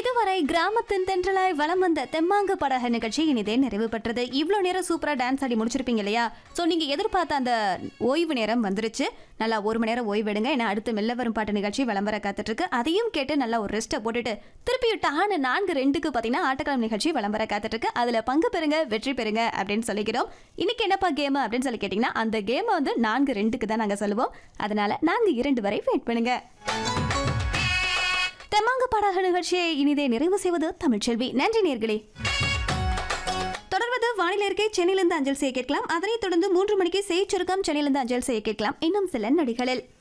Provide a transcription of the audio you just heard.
இதுவரை கிராமத்தின் தென்றலாய் வலம் வந்த தெம்மாங்க படக நிகழ்ச்சி இனிதே நிறைவு பெற்றது இவ்வளோ நேரம் சூப்பராக டான்ஸ் ஆடி முடிச்சிருப்பீங்க இல்லையா ஸோ நீங்கள் எதிர்பார்த்த அந்த ஓய்வு நேரம் வந்துருச்சு நல்லா ஒரு மணி நேரம் ஓய்வு எடுங்க ஏன்னா அடுத்து மெல்ல வரும் பாட்டு நிகழ்ச்சி விளம்பர காத்துட்டு இருக்கு அதையும் கேட்டு நல்லா ஒரு ரெஸ்ட்டை போட்டுட்டு திருப்பி டானு நான்கு ரெண்டுக்கு பார்த்தீங்கன்னா ஆட்டக்காலம் நிகழ்ச்சி விளம்பர காத்துட்டு இருக்கு அதில் பங்கு பெறுங்க வெற்றி பெறுங்க அப்படின்னு சொல்லிக்கிறோம் இன்னைக்கு என்னப்பா கேம் அப்படின்னு சொல்லி கேட்டிங்கன்னா அந்த கேமை வந்து நான்கு ரெண்டுக்கு தான் நாங்கள் சொல்லுவோம் அதனால நான்கு இரண்டு வரை வெயிட் பண்ணுங்க தெம்மாங்கு பாடக நிகழ்ச்சியை இனிதே நிறைவு செய்வது தமிழ்ச்செல்வி நன்றி நேர்களே தொடர்வது வானிலை இருக்கை சென்னையிலிருந்து அஞ்சல் செய்ய கேட்கலாம் அதனைத் தொடர்ந்து மூன்று மணிக்கு செய்தி சுருக்கம் சென்னையிலிருந்து அஞ்சல் செய்ய கேட்கலாம் இன்னும் சில நொடிகளில்